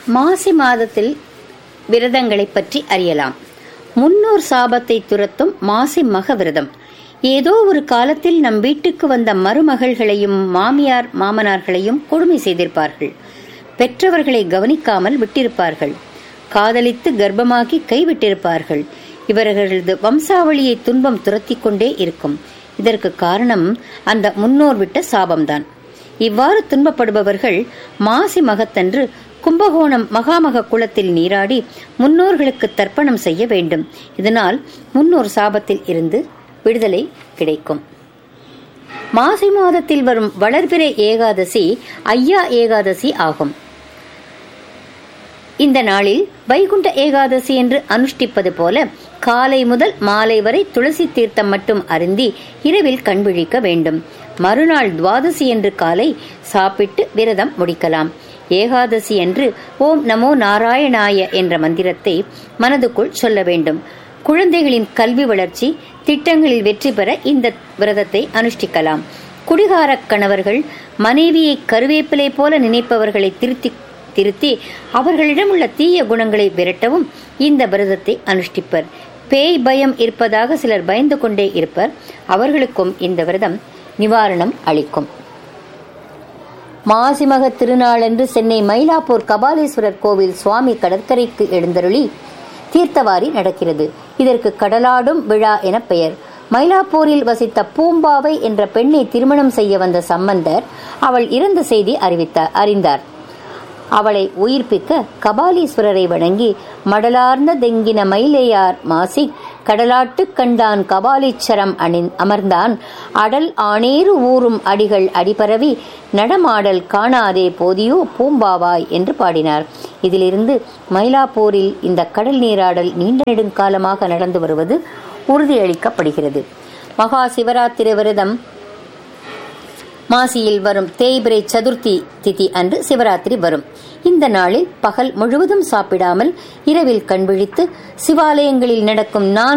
மாசி மாதத்தில் விரதங்களை பற்றி அறியலாம் முன்னோர் சாபத்தை துரத்தும் மாசி மக விரதம் ஏதோ ஒரு காலத்தில் நம் வீட்டுக்கு வந்த மருமகள்களையும் மாமியார் மாமனார்களையும் கொடுமை செய்திருப்பார்கள் பெற்றவர்களை கவனிக்காமல் விட்டிருப்பார்கள் காதலித்து கர்ப்பமாக்கி கைவிட்டிருப்பார்கள் இவர்களது வம்சாவளியை துன்பம் துரத்தி கொண்டே இருக்கும் இதற்கு காரணம் அந்த முன்னோர் விட்ட சாபம்தான் இவ்வாறு துன்பப்படுபவர்கள் மாசி மகத்தன்று கும்பகோணம் மகாமக குளத்தில் நீராடி முன்னோர்களுக்கு தர்ப்பணம் செய்ய வேண்டும் இதனால் முன்னோர் சாபத்தில் இருந்து விடுதலை கிடைக்கும் மாசி மாதத்தில் வரும் வளர்பிறை ஏகாதசி ஐயா ஏகாதசி ஆகும் இந்த நாளில் வைகுண்ட ஏகாதசி என்று அனுஷ்டிப்பது போல காலை முதல் மாலை வரை துளசி தீர்த்தம் மட்டும் அருந்தி இரவில் கண்விழிக்க வேண்டும் மறுநாள் துவாதசி என்று காலை சாப்பிட்டு விரதம் முடிக்கலாம் ஏகாதசி என்று ஓம் நமோ நாராயணாய என்ற மந்திரத்தை மனதுக்குள் சொல்ல வேண்டும் குழந்தைகளின் கல்வி வளர்ச்சி திட்டங்களில் வெற்றி பெற இந்த விரதத்தை அனுஷ்டிக்கலாம் குடிகாரக் கணவர்கள் மனைவியை கருவேப்பிலை போல நினைப்பவர்களை திருத்தி திருத்தி அவர்களிடம் உள்ள தீய குணங்களை விரட்டவும் இந்த விரதத்தை அனுஷ்டிப்பர் பேய் பயம் இருப்பதாக சிலர் பயந்து கொண்டே இருப்பர் அவர்களுக்கும் இந்த விரதம் நிவாரணம் அளிக்கும் மாசிமக திருநாளன்று சென்னை மயிலாப்பூர் கபாலீஸ்வரர் கோவில் சுவாமி கடற்கரைக்கு எழுந்தருளி தீர்த்தவாரி நடக்கிறது இதற்கு கடலாடும் விழா என பெயர் மயிலாப்பூரில் வசித்த பூம்பாவை என்ற பெண்ணை திருமணம் செய்ய வந்த சம்பந்தர் அவள் இறந்த செய்தி அறிவித்தார் அறிந்தார் அவளை உயிர்ப்பிக்க கபாலீஸ்வரரை வணங்கி மடலார்ந்த தெங்கின மயிலேயார் மாசி கடலாட்டு கண்டான் கபாலீச்சரம் அணி அமர்ந்தான் அடல் ஆணேறு ஊறும் அடிகள் அடிபரவி நடமாடல் காணாதே போதியோ பூம்பாவாய் என்று பாடினார் இதிலிருந்து மயிலாப்பூரில் இந்த கடல் நீராடல் நீண்ட நெடுங்காலமாக நடந்து வருவது உறுதியளிக்கப்படுகிறது மகா சிவராத்திரி விரதம் மாசியில் வரும் தேய்பிரை சதுர்த்தி திதி அன்று சிவராத்திரி வரும் இந்த நாளில் பகல் முழுவதும் சாப்பிடாமல் இரவில் கண்விழித்து சிவாலயங்களில் நடக்கும் நான்